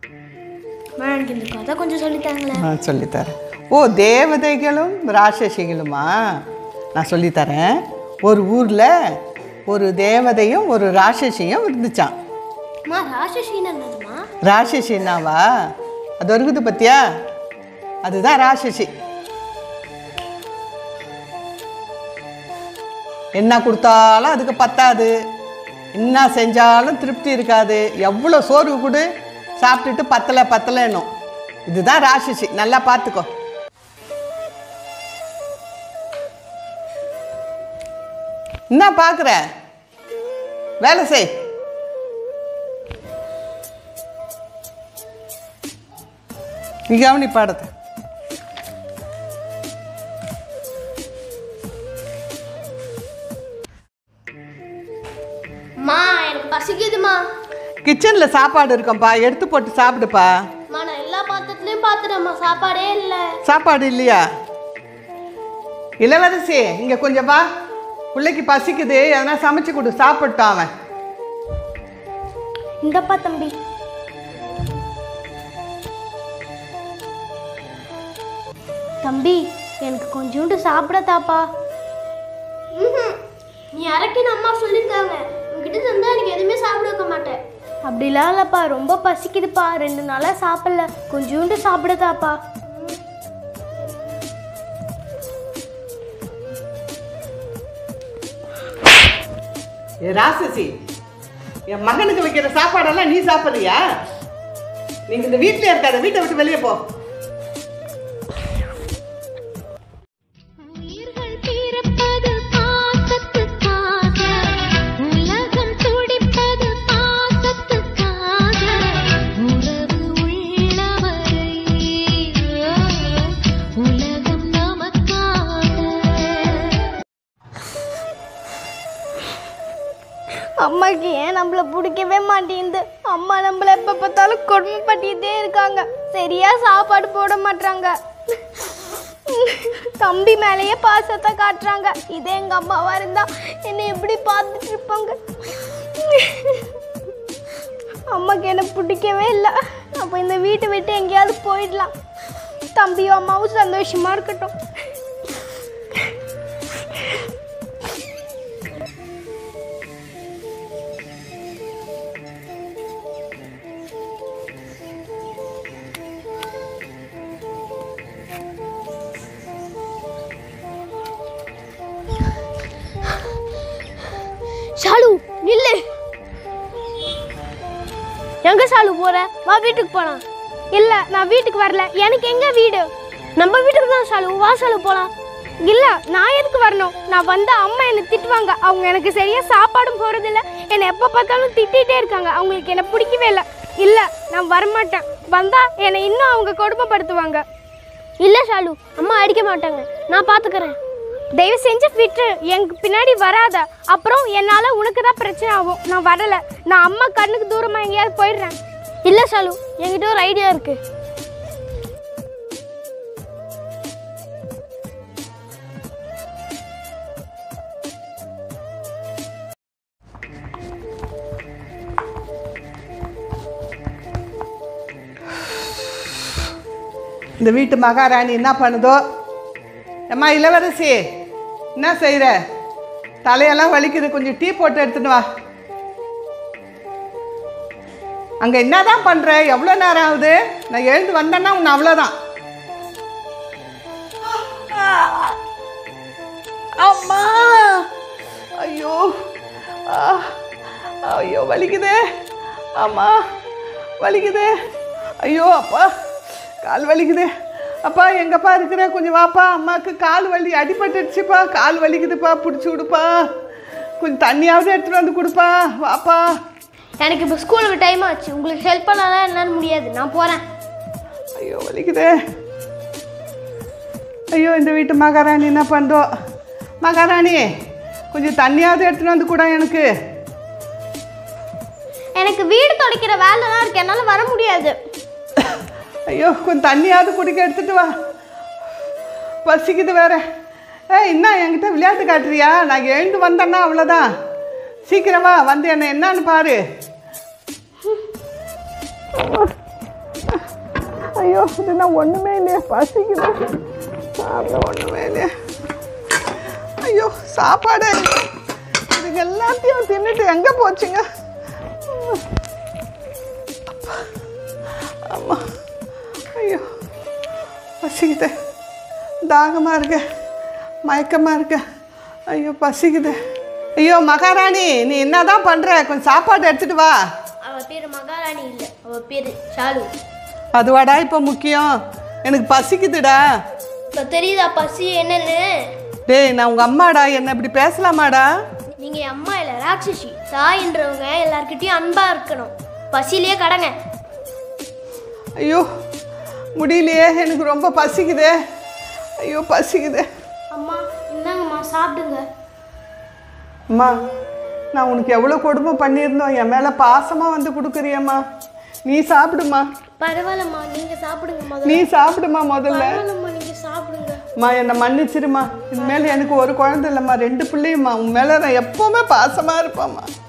அம்மா எனக்கு இந்த கதை கொஞ்சம் சொல்லித்தாங்களேன் நான் சொல்லித்தரேன் ஓ தேவதைகளும் ராட்சசிகளுமா நான் சொல்லித்தரேன் ஒரு ஊரில் ஒரு தேவதையும் ஒரு ராட்சசியும் இருந்துச்சான் அம்மா ராட்சசின்னு என்னதுமா ராட்சசின்னாவா அது இருக்குது பத்தியா அதுதான் ராட்சசி என்ன கொடுத்தாலும் அதுக்கு பத்தாது என்ன செஞ்சாலும் திருப்தி இருக்காது எவ்வளோ சோறு கொடு சாப்பிட்டுட்டு பத்தலை பத்தலைன்னும் இதுதான் ராட்சசி நல்லா பார்த்துக்கோ என்ன பார்க்குற வேலை செய் நீ கவனி பாடத்தை அம்மா எனக்கு பசிக்குதுமா கிச்சனில் சாப்பாடு இருக்கோம்ப்பா எடுத்து போட்டு சாப்பிடுப்பா அம்மா நான் எல்லா பாத்திரத்துலையும் பார்த்துட்டேம்மா சாப்பாடே இல்லை சாப்பாடு இல்லையா இளவரசி இங்கே கொஞ்சம் வா பிள்ளைக்கு பசிக்குது எதனா சமைச்சு கொடு சாப்பிட்டான் அவன் இந்தப்பா தம்பி தம்பி எனக்கு கொஞ்சோண்டு சாப்பிட தாப்பா நீ அரைக்கின்னு அம்மா சொல்லியிருக்காங்க உங்ககிட்ட தந்தா எனக்கு எதுவுமே சாப்பிட வைக்க மாட்டேன் அப்படிலாம் இல்லைப்பா ரொம்ப பசிக்குதுப்பா ரெண்டு நாளாக சாப்பிடல கொஞ்சோண்டு சாப்பிடதாப்பா ஏ ராசசி என் மகனுக்கு வைக்கிற சாப்பாடெல்லாம் நீ சாப்பிட்றியா நீங்கள் இந்த வீட்டில் இருக்காத வீட்டை விட்டு வெளியே போ உயிர்கள் பிறப்பது பாசத்துக்காக உலகம் துடிப்பது பாசத்துக்காக உறவு உள்ளவரை உலகம் நமக்காக அம்மாக்கு ஏன் நம்மள பிடிக்கவே மாட்டேங்குது அம்மா நம்மள எப்போ பார்த்தாலும் கொடுமைப்பட்டிகிட்டே இருக்காங்க சரியா சாப்பாடு போட மாட்றாங்க தம்பி மேலேயே பாசத்தை காட்டுறாங்க இதே எங்க அம்மாவா இருந்தா என்னை எப்படி பார்த்துட்டு இருப்பாங்க அம்மாக்கு என்ன பிடிக்கவே இல்லை அப்போ இந்த வீட்டை விட்டு எங்கேயாவது போயிடலாம் தம்பியும் அம்மாவும் சந்தோஷமா இருக்கட்டும் ஷாலு நில்லு எங்க ஷாலு போற வா வீட்டுக்கு போலாம் இல்ல நான் வீட்டுக்கு வரல எனக்கு எங்க வீடு நம்ம வீட்டுக்கு தான் ஷாலு வா ஷாலு போலாம் இல்ல நான் எதுக்கு வரணும் நான் வந்தா அம்மா என்னை திட்டுவாங்க அவங்க எனக்கு சரியா சாப்பாடும் போறதில்ல என்னை எப்ப பார்த்தாலும் திட்டிகிட்டே இருக்காங்க அவங்களுக்கு என்ன பிடிக்கவே இல்லை இல்ல நான் வரமாட்டேன் வந்தா என்னை இன்னும் அவங்க கொடுமைப்படுத்துவாங்க இல்ல ஷாலு அம்மா அடிக்க மாட்டாங்க நான் பாத்துக்கிறேன் தயவு செஞ்சு விட்டு எனக்கு பின்னாடி வராத அப்புறம் என்னால உனக்கு தான் பிரச்சனை ஆகும் நான் வரல நான் அம்மா கண்ணுக்கு தூரமா எங்கேயாவது போயிடுறேன் இல்ல ஷாலு என்கிட்ட ஒரு ஐடியா இருக்கு இந்த வீட்டு மகாராணி என்ன பண்ணுதோ அம்மா இளவரசி என்ன செய்கிற தலையெல்லாம் வலிக்குது கொஞ்சம் டீ போட்டு எடுத்துட்டு வா அங்கே என்னதான் பண்ணுற எவ்வளோ நேரம் ஆகுது நான் எழுந்து வந்தேன்னா உன்னை அவ்வளோதான் அம்மா ஐயோ ஆ, ஐயோ வலிக்குது அம்மா வலிக்குது ஐயோ அப்பா கால் வலிக்குது அப்பா எங்கப்பா இருக்கிற கொஞ்சம் வாப்பா அம்மாவுக்கு கால் வலி அடிபட்டுடுச்சுப்பா கால் வலிக்குதுப்பா பிடிச்சி விடுப்பா கொஞ்சம் தண்ணியாவது எடுத்துகிட்டு வந்து கொடுப்பா வாப்பா எனக்கு இப்போ ஸ்கூலுக்கு டைம் ஆச்சு உங்களுக்கு ஹெல்ப் பண்ணலாம் என்னன்னு முடியாது நான் போறேன் ஐயோ வலிக்குது ஐயோ இந்த வீட்டு மகாராணி என்ன பண்ணுதோ மகாராணி கொஞ்சம் தண்ணியாவது எடுத்துகிட்டு வந்து கூட எனக்கு எனக்கு வீடு துடைக்கிற வேலைலாம் இருக்கு என்னால வர முடியாது ஐயோ கொஞ்சம் தண்ணியாவது குடிக்க எடுத்துட்டு வா பசிக்குது வேற ஏய் என்ன என்கிட்ட விளையாட்டு காட்டுறியா நான் எழுந்து வந்தேன்னா அவ்வளோதான் சீக்கிரம் வா வந்து என்ன என்னன்னு பாரு ஐயோ இதுனா ஒன்றுமே இல்லையே பசிக்குது சாப்பிட ஒன்றுமே இல்லையே ஐயோ சாப்பாடு இதுக்கு எல்லாத்தையும் தின்னுட்டு எங்கே போச்சுங்க அப்பா. அம்மா ஐயோ பசிக்குது தாகமாக இருக்கு மயக்கமாக இருக்கு ஐயோ பசிக்குது ஐயோ மகாராணி நீ என்னதான் பண்ற கொஞ்சம் சாப்பாடு எடுத்துட்டு வா அவ பேரு மகாராணி இல்ல அவ பேரு ஷாலு அதுவாடா இப்போ முக்கியம் எனக்கு பசிக்குதுடா இப்ப தெரியுதா பசி என்னன்னு டேய் நான் உங்கள் அம்மாடா என்ன இப்படி பேசலாமாடா நீங்க என் அம்மா இல்ல ராட்சசி தாயின்றவங்க எல்லார்கிட்டயும் அன்பா இருக்கணும் பசியிலே கடங்க ஐயோ முடியலையே எனக்கு ரொம்ப பசிக்குதே ஐயோ பசிக்குதே அம்மா இந்தாங்கம்மா சாப்பிடுங்க அம்மா நான் உனக்கு எவ்வளோ கொடுமை பண்ணியிருந்தோம் என் மேலே பாசமாக வந்து கொடுக்குறியம்மா நீ சாப்பிடுமா பரவாயில்லம்மா நீங்க சாப்பிடுங்க நீ முதல்ல சாப்பிடுமா முதல்ல பரவாயில்லம்மா நீங்க சாப்பிடுங்க அம்மா என்னை மன்னிச்சிருமா இனிமேல் எனக்கு ஒரு குழந்தை இல்லைம்மா ரெண்டு பிள்ளையும்மா உன் மேலே நான் எப்போவுமே பாசமாக இருப்பேம்மா